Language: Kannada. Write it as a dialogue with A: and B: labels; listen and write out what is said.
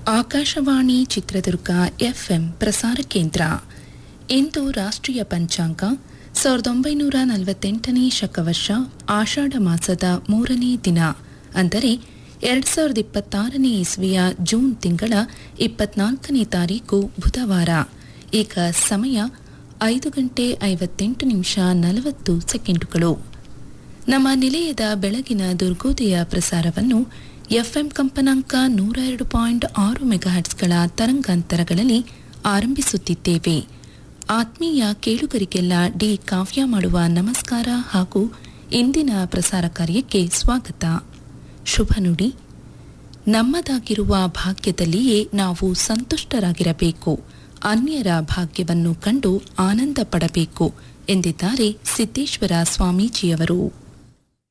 A: ಆಕಾಶವಾಣಿ ಚಿತ್ರದುರ್ಗ ಎಫ್ಎಂ ಪ್ರಸಾರ ಕೇಂದ್ರ ಇಂದು ರಾಷ್ಟ್ರೀಯ ಪಂಚಾಂಗ ಸಾವಿರದ ಒಂಬೈನೂರ ನಲವತ್ತೆಂಟನೇ ಶಕವರ್ಷ ಆಷಾಢ ಮಾಸದ ಮೂರನೇ ದಿನ ಅಂದರೆ ಎರಡ್ ಸಾವಿರದ ಇಪ್ಪತ್ತಾರನೇ ಇಸ್ವಿಯ ಜೂನ್ ತಿಂಗಳ ಇಪ್ಪತ್ನಾಲ್ಕನೇ ತಾರೀಕು ಬುಧವಾರ ಈಗ ಸಮಯ ಐದು ಗಂಟೆ ಐವತ್ತೆಂಟು ನಿಮಿಷ ನಲವತ್ತು ಸೆಕೆಂಡುಗಳು ನಮ್ಮ ನಿಲಯದ ಬೆಳಗಿನ ದುರ್ಗೋದಯ ಪ್ರಸಾರವನ್ನು ಎಫ್ಎಂ ಕಂಪನಾಂಕ ನೂರ ಎರಡು ಪಾಯಿಂಟ್ ಆರು ಮೆಗಾಹರ್ಟ್ಸ್ಗಳ ತರಂಗಾಂತರಗಳಲ್ಲಿ ಆರಂಭಿಸುತ್ತಿದ್ದೇವೆ ಆತ್ಮೀಯ ಕೇಳುಗರಿಗೆಲ್ಲ ಡಿ ಕಾವ್ಯ ಮಾಡುವ ನಮಸ್ಕಾರ ಹಾಗೂ ಇಂದಿನ ಪ್ರಸಾರ ಕಾರ್ಯಕ್ಕೆ ಸ್ವಾಗತ ಶುಭ ನುಡಿ ನಮ್ಮದಾಗಿರುವ ಭಾಗ್ಯದಲ್ಲಿಯೇ ನಾವು ಸಂತುಷ್ಟರಾಗಿರಬೇಕು ಅನ್ಯರ ಭಾಗ್ಯವನ್ನು ಕಂಡು ಆನಂದ ಪಡಬೇಕು ಎಂದಿದ್ದಾರೆ ಸಿದ್ದೇಶ್ವರ ಸ್ವಾಮೀಜಿಯವರು